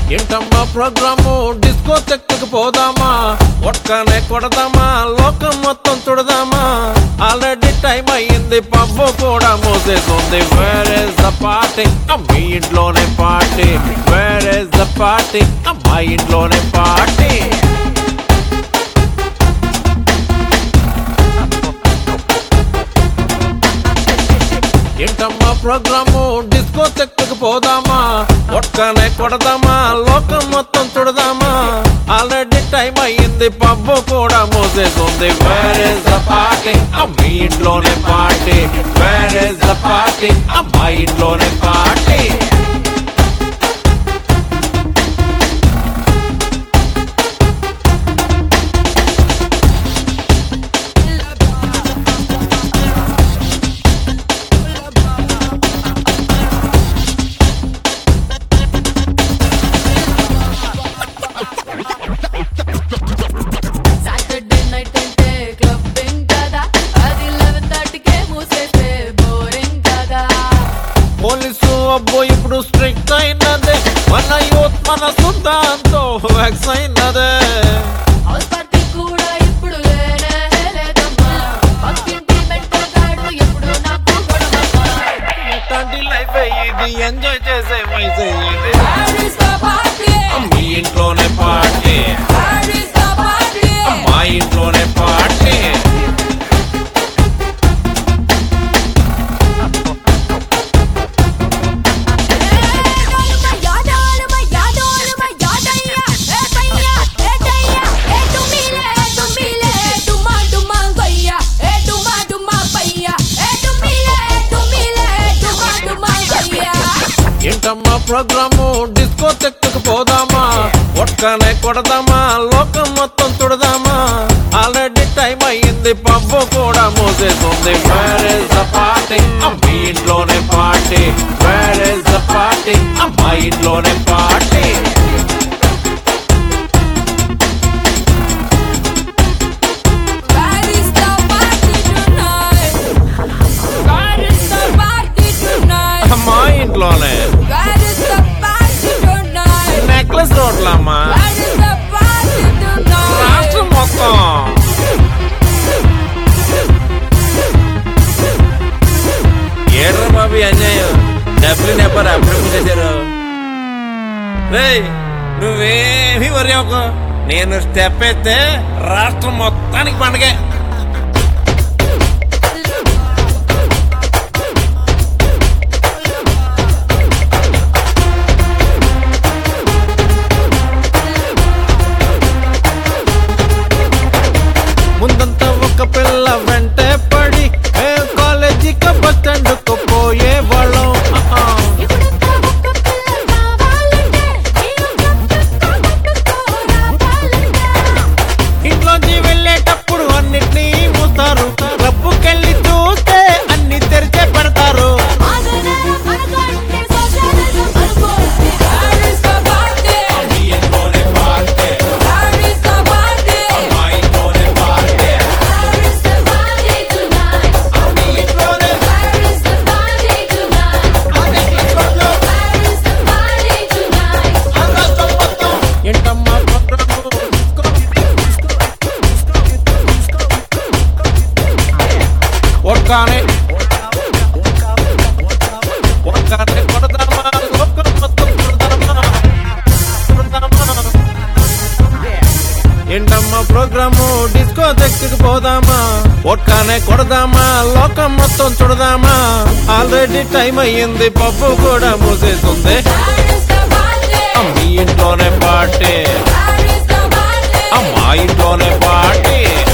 ఏంటమ్మా programme disco తెక్కకు పోదామా ఒక్కనే కొడదామా లోకం మొత్తం చూడదామా ఆల్రెడీ టైం అయ్యింది పబ్బు కూడా మూసేస్తుంది వేర్ ఇస్ ద పార్టీ మీ ఇంట్లోనే party where is the party మా ఇంట్లోనే పార్టీ ఏంటమ్మా ప్రోగ్రాము డిస్కో తెక్కకు పోదామా ఒక్కనే కొడదామా లోకం మొత్తం చూడదామా ఆల్రెడీ టైం అయ్యింది పబ్బు కూడా మూసేస్తుంది వేర్ ఇస్ ద పార్టీ మీ ఇంట్లోనే party where is the party మా ఇంట్లోనే పార్టీ సాటర్డే నైట్ అంటే క్లబ్బింగ్ కదా అది లెవెన్ థర్టీకే మూసేస్తే బోరింగ్ కదా పోలీసు అబ్బో ఇప్పుడు స్ట్రిక్ట్ అయినదే మన యూత్ మన సుద్దాంతో వ్యాక్స్ అయినదే హౌస్ పార్టీ కూడా ఇప్పుడు లేనే లేదమ్మా పక్కింటి మెంటల్ గాడు ఎప్పుడు నాకు గొడవమ్మా ఎట్లాంటి లైఫ్ ఇది ఎంజాయ్ చేసే వయసు ఇది Where is the party? మీ ఇంట్లోనే party Where is the party? మా ఇంట్లోనే పార్టీ ఏంటమ్మా ప్రోగ్రాము డిస్కో తెక్కకు పోదామా ఒక్కనే కొడదామా లోకం మొత్తం చూడదామా ఆల్రెడీ టైం అయ్యింది పబ్బు కూడా మూసేస్తుంది వేర్ ఇస్ ద పార్టీ మీ ఇంట్లోనే party where is the party మా ఇంట్లోనే పార్టీ మా ఇంట్లోనే నెక్లెస్ రోడ్లమ్మా రాష్ట్రం మొత్తం ఏడ్రా బాబు అన్యాయం డబ్బులు నెప్పారు అప్పుడే చేశారు రేయ్ నువ్వేమీ వరి ఒక నేను స్టెప్ ఎత్తే రాష్ట్రం మొత్తానికి పండగే ముందంతా ఒక పిల్ల వెంటే పడి ఏ కాలేజీకి బస్ స్టాండ్కు పోయే వాళ్ళం ఇంట్లోంచి వెళ్ళేటప్పుడు అన్నిటినీ మూస్తారు రబ్బుకెళ్ళి చూస్తే అన్ని తెరిచే పెడతారు ఏంటమ్మా ప్రోగ్రాము? ఒట్కానే ఒట్కానే కొడదామా లోకం మొత్తం కొడదామా కొడదామా ఏంటమ్మా ప్రోగ్రాము డిస్కో దగ్గరికి పోదామా ఒట్కానే కొడదామా లోకం మొత్తం చూడదామా ఆల్రెడీ టైం అయ్యింది పప్పు కూడా మూసేస్తుంది మీ ఇంట్లోనే పార్టీ మా ఇంట్లోనే పార్టీ